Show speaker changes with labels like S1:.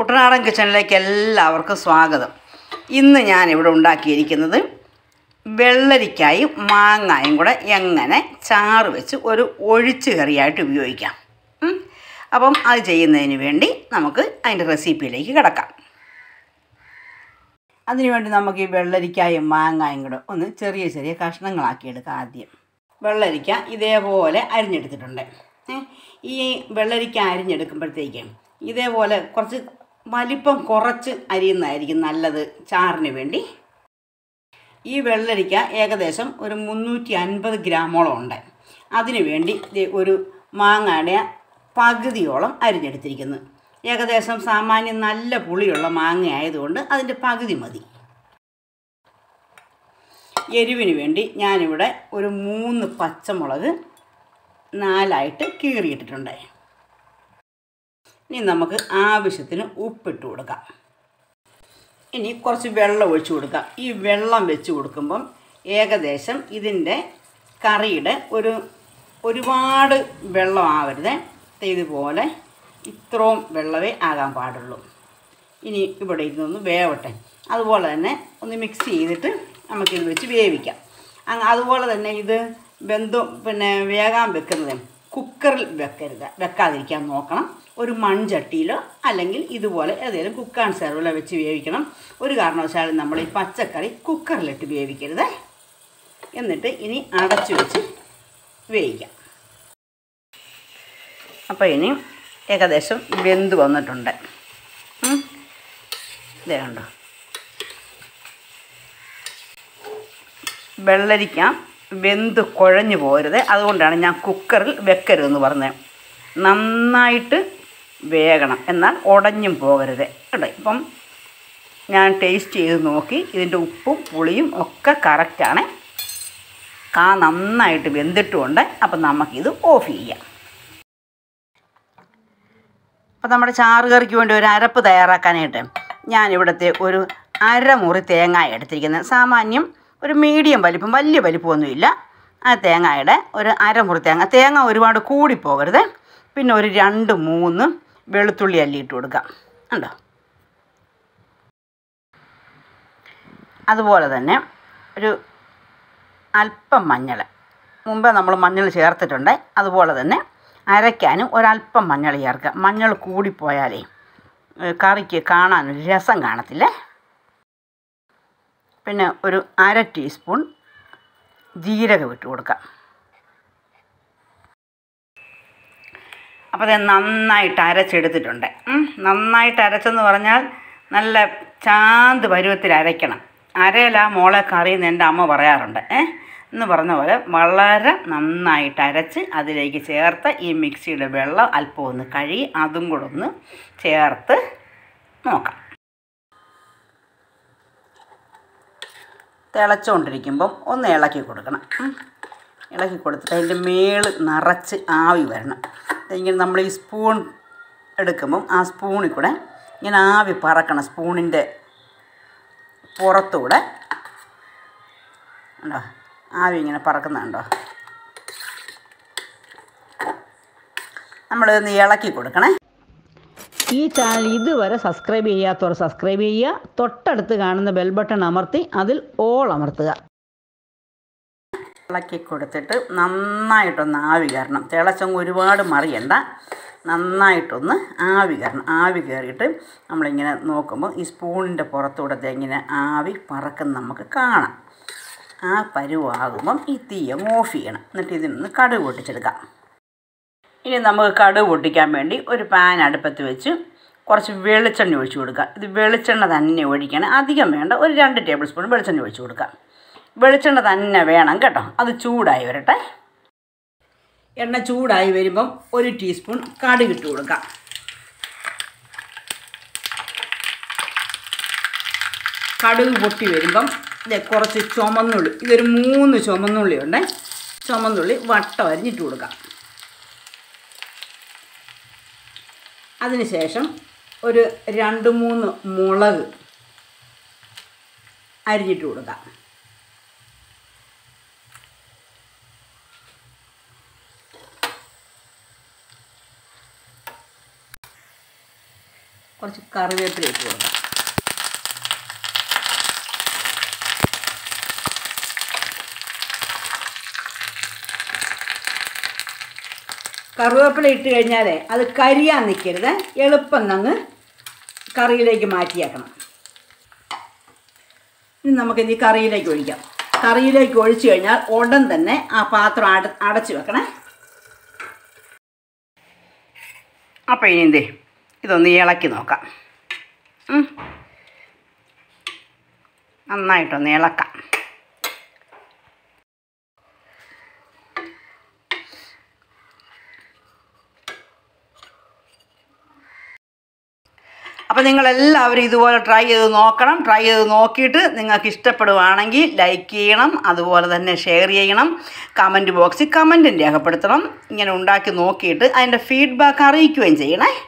S1: കുട്ടനാടൻ കിച്ചണിലേക്ക് എല്ലാവർക്കും സ്വാഗതം ഇന്ന് ഞാൻ ഇവിടെ ഉണ്ടാക്കിയിരിക്കുന്നത് വെള്ളരിക്കായും മാങ്ങായും കൂടെ എങ്ങനെ ചാറ് വെച്ച് ഒരു ഒഴിച്ച് കറിയായിട്ട് ഉപയോഗിക്കാം ഉം. അപ്പം അത് ചെയ്യുന്നതിന് വേണ്ടി നമുക്ക് അതിൻ്റെ റെസിപ്പിയിലേക്ക് കിടക്കാം അതിനുവേണ്ടി നമുക്ക് ഈ വെള്ളരിക്കായും മാങ്ങായും കൂടെ ഒന്ന് ചെറിയ ചെറിയ കഷ്ണങ്ങളാക്കി എടുക്കാം ആദ്യം വെള്ളരിക്ക ഇതേപോലെ അരിഞ്ഞെടുത്തിട്ടുണ്ട് ഏ, ഈ വെള്ളരിക്ക അരിഞ്ഞെടുക്കുമ്പോഴത്തേക്കും ഇതേപോലെ കുറച്ച് വലിപ്പം കുറച്ച് അരിയുന്നതായിരിക്കും നല്ലത് ചാറിന് വേണ്ടി ഈ വെള്ളരിക്ക ഏകദേശം ഒരു മുന്നൂറ്റി അൻപത് ഗ്രാമോളം ഉണ്ട് അതിനു വേണ്ടി ദേ ഒരു മാങ്ങയുടെ പകുതിയോളം അരിഞ്ഞെടുത്തിരിക്കുന്നു ഏകദേശം സാമാന്യം നല്ല പുളിയുള്ള മാങ്ങ ആയതുകൊണ്ട് അതിൻ്റെ പകുതി മതി എരിവിന് വേണ്ടി ഞാനിവിടെ ഒരു മൂന്ന് പച്ചമുളക് നാലായിട്ട് കീറിയിട്ടിട്ടുണ്ട് ഇനി നമുക്ക് ആവശ്യത്തിന് ഉപ്പിട്ട് കൊടുക്കാം ഇനി കുറച്ച് വെള്ളം ഒഴിച്ചു കൊടുക്കാം ഈ വെള്ളം വെച്ച് കൊടുക്കുമ്പം ഏകദേശം ഇതിൻ്റെ കറിയുടെ ഒരു ഒരുപാട് വെള്ളം ആവരുത് ദേ ഇതുപോലെ ഇത്രയും വെള്ളമേ ആകാൻ പാടുള്ളൂ ഇനി ഇവിടെ ഇരുന്നൊന്ന് വേവട്ടെ അതുപോലെ തന്നെ ഒന്ന് മിക്സ് ചെയ്തിട്ട് നമുക്കിത് വെച്ച് വേവിക്കാം അങ്ങ് അതുപോലെ തന്നെ ഇത് ബന്ധു പിന്നെ വേകാൻ വെക്കുന്നത് കുക്കറിൽ വെക്കരുത് വെക്കാതിരിക്കാൻ നോക്കണം ഒരു മൺചട്ടിയിലോ അല്ലെങ്കിൽ ഇതുപോലെ ഏതെങ്കിലും കുക്കാൻ സെർവിലോ വെച്ച് വേവിക്കണം ഒരു കാരണവശാലും നമ്മൾ ഈ പച്ചക്കറി കുക്കറിലിട്ട് വേവിക്കരുത് എന്നിട്ട് ഇനി അടച്ചു വെച്ച് വേവിക്കാം അപ്പോൾ ഇനി ഏകദേശം വെന്ത് വന്നിട്ടുണ്ട് ഉം. ദേ കണ്ടോ വെള്ളരിക്ക വെന്ത് കുഴഞ്ഞു പോരുത് അതുകൊണ്ടാണ് ഞാൻ കുക്കറിൽ വെക്കരുതെന്ന് പറഞ്ഞത് നന്നായിട്ട് വേകണം എന്നാൽ ഉടഞ്ഞും പോകരുത് കേട്ടോ ഇപ്പം ഞാൻ ടേസ്റ്റ് ചെയ്ത് നോക്കി ഇതിൻ്റെ ഉപ്പും പുളിയും ഒക്കെ കറക്റ്റാണ് കാ നന്നായിട്ട് വെന്തിട്ടുമുണ്ട് അപ്പം നമുക്കിത് ഓഫ് ചെയ്യാം അപ്പോൾ നമ്മുടെ ചാറുകറിക്ക് വേണ്ടി ഒരു അരപ്പ് തയ്യാറാക്കാനായിട്ട് ഞാൻ ഇവിടുത്തെ ഒരു അരമുറി തേങ്ങ എടുത്തിരിക്കുന്നത് സാമാന്യം ഒരു മീഡിയം വലിപ്പം വലിയ വലിപ്പമൊന്നുമില്ല ആ തേങ്ങയുടെ ഒരു അരമുറി തേങ്ങ തേങ്ങ ഒരുപാട് കൂടിപ്പോകരുത് പിന്നെ ഒരു രണ്ട് മൂന്ന് വെളുത്തുള്ളി അല്ലി ഇട്ട് കൊടുക്കാം ഉണ്ടോ അതുപോലെ തന്നെ ഒരു അല്പം മഞ്ഞൾ മുമ്പേ നമ്മൾ മഞ്ഞൾ ചേർത്തിട്ടുണ്ട് അതുപോലെ തന്നെ അരയ്ക്കാനും ഒരല്പം മഞ്ഞൾ ചേർക്കുക മഞ്ഞൾ കൂടിപ്പോയാലേ ഏ, കറിക്ക് കാണാനൊരു രസം കാണത്തില്ല പിന്നെ ഒരു അര ടീസ്പൂൺ ജീരകം ഇട്ട് കൊടുക്കാം അപ്പോൾ അത് നന്നായിട്ട് അരച്ചെടുത്തിട്ടുണ്ട് ഉം. നന്നായിട്ട് അരച്ചെന്ന് പറഞ്ഞാൽ നല്ല ചാന്ത് പരുവത്തിൽ അരയ്ക്കണം അരയില മോളെ കറി എന്ന് എൻ്റെ അമ്മ പറയാറുണ്ട് ഏ എന്ന് പറഞ്ഞ പോലെ വളരെ നന്നായിട്ട് അരച്ച് അതിലേക്ക് ചേർത്ത് ഈ മിക്സിയുടെ വെള്ളം അല്പം ഒന്ന് കഴുകി അതും കൂടെ ഒന്ന് ചേർത്ത് നോക്കാം തിളച്ചുകൊണ്ടിരിക്കുമ്പം ഒന്ന് ഇളക്കി കൊടുക്കണം ഉം. ഇളക്കി കൊടുത്തിട്ട് അതിൻ്റെ മേള് നിറച്ച് ആവി വരണം ഇങ്ങനെ നമ്മൾ ഈ സ്പൂൺ എടുക്കുമ്പം ആ സ്പൂണിൽ കൂടെ ഇങ്ങനെ ആവി പറക്കണം സ്പൂണിൻ്റെ പുറത്തൂടെ ഉണ്ടോ ആവി ഇങ്ങനെ പറക്കുന്നുണ്ടോ നമ്മളിതൊന്ന് ഇളക്കി കൊടുക്കണേ ഈ ചാനൽ ഇതുവരെ സബ്സ്ക്രൈബ് ചെയ്യാത്തവർ സബ്സ്ക്രൈബ് ചെയ്യുക തൊട്ടടുത്ത് കാണുന്ന ബെൽ ബട്ടൺ അമർത്തി അതിൽ ഓൾ അമർത്തുക ഇളക്കി കൊടുത്തിട്ട് നന്നായിട്ടൊന്ന് ആവി കയറണം തിളച്ചങ്ങ് ഒരുപാട് മറിയണ്ട നന്നായിട്ടൊന്ന് ആവി കയറണം ആവി കയറിയിട്ട് നമ്മളിങ്ങനെ നോക്കുമ്പോൾ ഈ സ്പൂണിൻ്റെ പുറത്തൂടെ ഇങ്ങനെ ആവി പറക്കുന്ന നമുക്ക് കാണാം ആ പരുവാകുമ്പം ഈ തീ അങ്ങ് ഓഫ് ചെയ്യണം എന്നിട്ട് ഇതിൽ നിന്ന് കടുക് പൊട്ടിച്ചെടുക്കാം ഇനി നമുക്ക് കടുക് പൊട്ടിക്കാൻ വേണ്ടി ഒരു പാൻ അടുപ്പത്ത് വെച്ച് കുറച്ച് വെളിച്ചെണ്ണ ഒഴിച്ചു കൊടുക്കുക ഇത് വെളിച്ചെണ്ണ തന്നെ ഒഴിക്കണം അധികം വേണ്ട ഒരു രണ്ട് ടേബിൾ സ്പൂൺ വെളിച്ചെണ്ണ ഒഴിച്ചു കൊടുക്കാം വെളിച്ചെണ്ണ തന്നെ വേണം കേട്ടോ അത് ചൂടായി വരട്ടെ എണ്ണ ചൂടായി വരുമ്പം ഒരു ടീസ്പൂൺ കടുക് ഇട്ട് കൊടുക്കാം കടുക് പൊട്ടി വരുമ്പം ദേ കുറച്ച് ചുമന്നുള്ളി ഇതൊരു മൂന്ന് ചുമന്നുള്ളി ഉണ്ട് ചുമന്നുള്ളി വട്ടം അരിഞ്ഞിട്ട് കൊടുക്കാം അതിനുശേഷം ഒരു രണ്ട് മൂന്ന് മുളക് അരിഞ്ഞിട്ട് കൊടുക്കാം കുറച്ച് കറിവേപ്പില ഇട്ട് കൊടുക്കാം കറിവേപ്പില ഇട്ട് കഴിഞ്ഞാൽ അത് കരിയാൻ നിൽക്കരുത് എളുപ്പം അങ്ങ് കറിയിലേക്ക് മാറ്റിയേക്കണം ഇനി നമുക്കിനി കറിയിലേക്ക് ഒഴിക്കാം കറിയിലേക്ക് ഒഴിച്ചു കഴിഞ്ഞാൽ ഉടൻ തന്നെ ആ പാത്രം അട അടച്ചു വെക്കണേ അപ്പോൾ ഇനി എന്തേ ഇതൊന്ന് ഇളക്കി നോക്കാം ഉം. നന്നായിട്ടൊന്ന് ഇളക്കാം അപ്പോൾ നിങ്ങളെല്ലാവരും ഇതുപോലെ ട്രൈ ചെയ്ത് നോക്കണം ട്രൈ ചെയ്ത് നോക്കിയിട്ട് നിങ്ങൾക്ക് ഇഷ്ടപ്പെടുവാണെങ്കിൽ ലൈക്ക് ചെയ്യണം അതുപോലെ തന്നെ ഷെയർ ചെയ്യണം കമൻറ്റ് ബോക്സിൽ കമൻറ്റും രേഖപ്പെടുത്തണം ഇങ്ങനെ ഉണ്ടാക്കി നോക്കിയിട്ട് അതിൻ്റെ ഫീഡ്ബാക്ക് അറിയിക്കുകയും ചെയ്യണേ